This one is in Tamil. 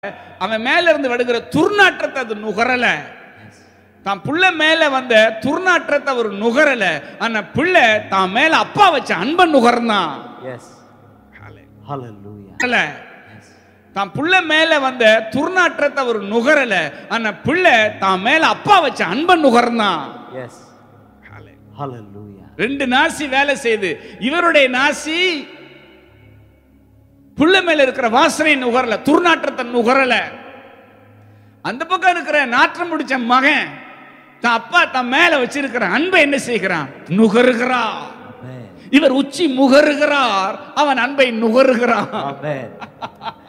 அவன் மேல இருந்து விடுகிற துர்நாற்றத்தை அது நுகரல தான் புள்ள மேல வந்த துர்நாற்றத்தை அவர் நுகரல ஆனா பிள்ளை தான் மேல அப்பா வச்ச அன்பை நுகர்ந்தான் Yes. Hallelujah. நுகரல. தான் புள்ள மேல வந்த துர்நாற்றத்தை அவர் நுகரல ஆனா பிள்ளை தான் மேல அப்பா வச்ச அன்பை நுகர்ந்தான் Yes. Hallelujah. ரெண்டு நாசி வேலை செய்து இவருடைய நாசி புள்ள மேல இருக்கிற வாசனை நுகரல துர்நாற்றத்தை நுகரல அந்த பக்கம் இருக்கிற நாற்றம் முடிச்ச மகன் தான் அப்பா தன் மேல வச்சிருக்கிற அன்பை என்ன செய்கிறான் நுகருகிறான் Amen. இவர் உச்சி முகருகிறார் அவன் அன்பை நுகருகிறான் Amen.